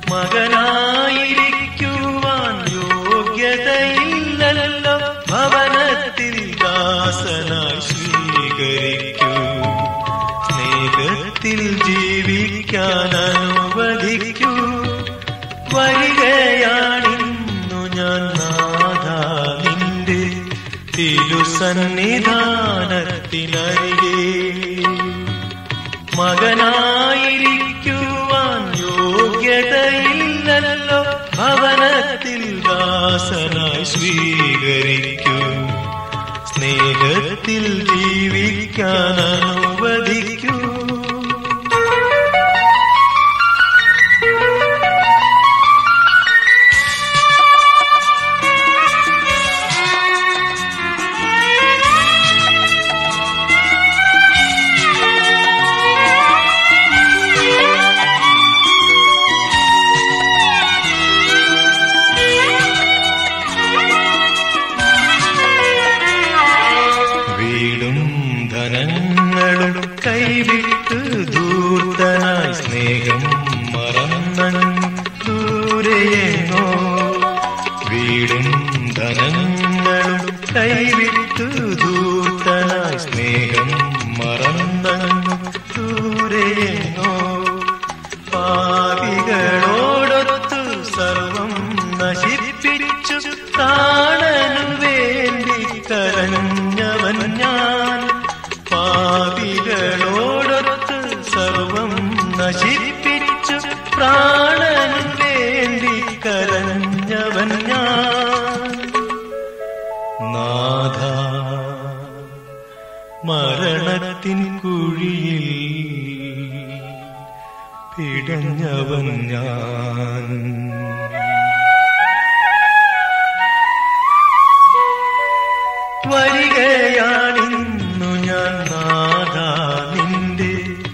മകനായിരിക്കുവാൻ യോഗ്യതയില്ലല്ലോ ഭവനത്തിൽ ദാസനായി സ്വീകരിക്കൂ സ്നേഹത്തിൽ ജീവിക്കാൻ അനുവദിക്കൂ വരികയാണിന്നു ഞാൻ നാഥ നിന്റെ തിരുസന്നിധാനത്തിനരികെ മകനായിരിക്കുവാൻ യോഗ്യതയില്ലല്ലോ ഭവനത്തിൽ ദാസനായി സ്വീകരിക്കൂ സ്നേഹത്തിൽ ജീവിക്കാൻ അനുവദിക്കൂ വീടും ധനങ്ങളും കൈവിട്ട് ദൂർത്തനായി സ്നേഹം മറന്നു ദൂരെയെങ്ങോ വീടും ധനങ്ങളും കൈവിട്ട് ദൂർത്തനായി സ്നേഹം മറന്നു ദൂരെയെങ്ങോ പാപികളോടൊത്തു സർവം നശിപ്പിച്ചു കാണനു വേണ്ടി കരഞ്ഞവൻ ഞാൻ പാപികളോടൊത്ത് സർവം നശിപ്പിച്ചു പ്രാണനു വേണ്ടി കരഞ്ഞവൻ ഞാൻ നാഥ മരണത്തിൻ കുഴിയിൽ പിടഞ്ഞവൻ ഞാൻ വരികയാണിന്നു ഞാൻ നാഥ നിന്റെ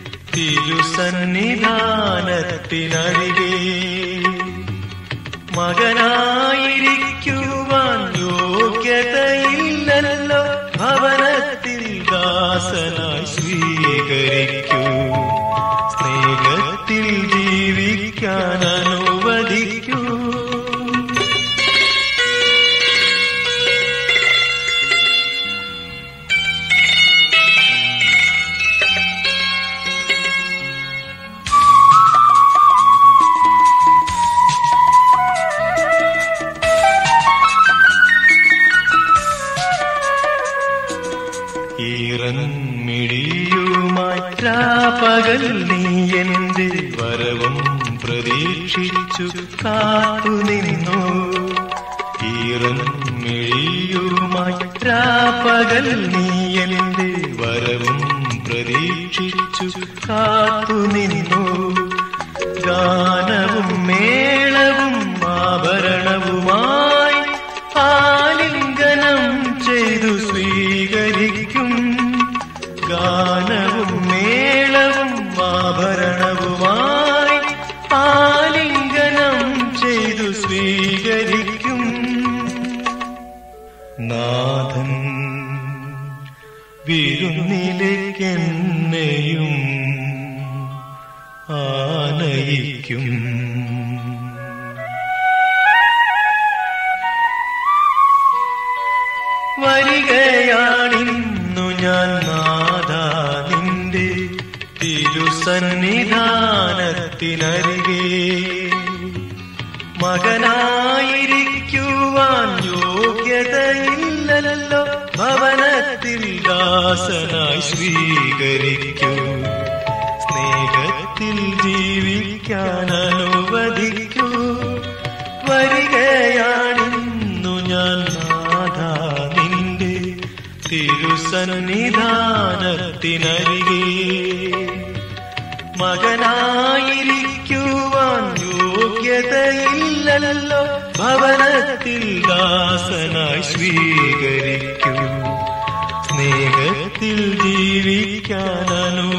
തിരുസന്നിധാനത്തിനരികെ മകനായിരിക്കുവാൻ യോഗ്യതയില്ലല്ലോ ഭവനത്തിൽ ദാസനായി സ്വീകരിക്കൂ സ്നേഹത്തിൽ ജീവിക്കാൻ അനുവദിക്കൂ ഈറൻമിടിയുമായി രാപകൽ നീ എന്റെ വരവും പ്രതീക്ഷിച്ചു കാത്തുനിന്നു ഈറൻമിഴിയുമായി രാപകൽ നീ എന്റെ വരവും പ്രതീക്ഷിച്ചു കാത്തുനിന്നു ഗാനവും മേളവും ആഭരണവുമായി ആലിംഗനം ചെയ്തു സ്വീകരിക്കും ഗാനവും മേളവും ആഭരണവുമായി ആലിംഗനം ചെയ്തു സ്വീകരിക്കും നാഥൻ വിരുന്നിലേക്കെന്നെയും ആനയിക്കും വരികയാണിന്നു ഞാൻ നാഥ നിന്റെ തിരുസന്നിധാനത്തിനരികെ മകനായിരിക്കുവാൻ യോഗ്യതയില്ലല്ലോ ഭവനത്തിൽ ദാസനായി സ്വീകരിക്കൂ സ്നേഹത്തിൽ ജീവിക്കാൻ അനുവദിക്കൂ വരികയാണിന്നു ഞാൻ നാഥ നിന്റെ തിരുസന്നിധാനത്തിനരികെ മകനായിരിക്കുവാൻ യോഗ്യതയില്ലല്ലോ ഭവനത്തിൽ ദാസനായി സ്വീകരിക്കൂ സ്നേഹത്തിൽ ജീവിക്കാൻ അനു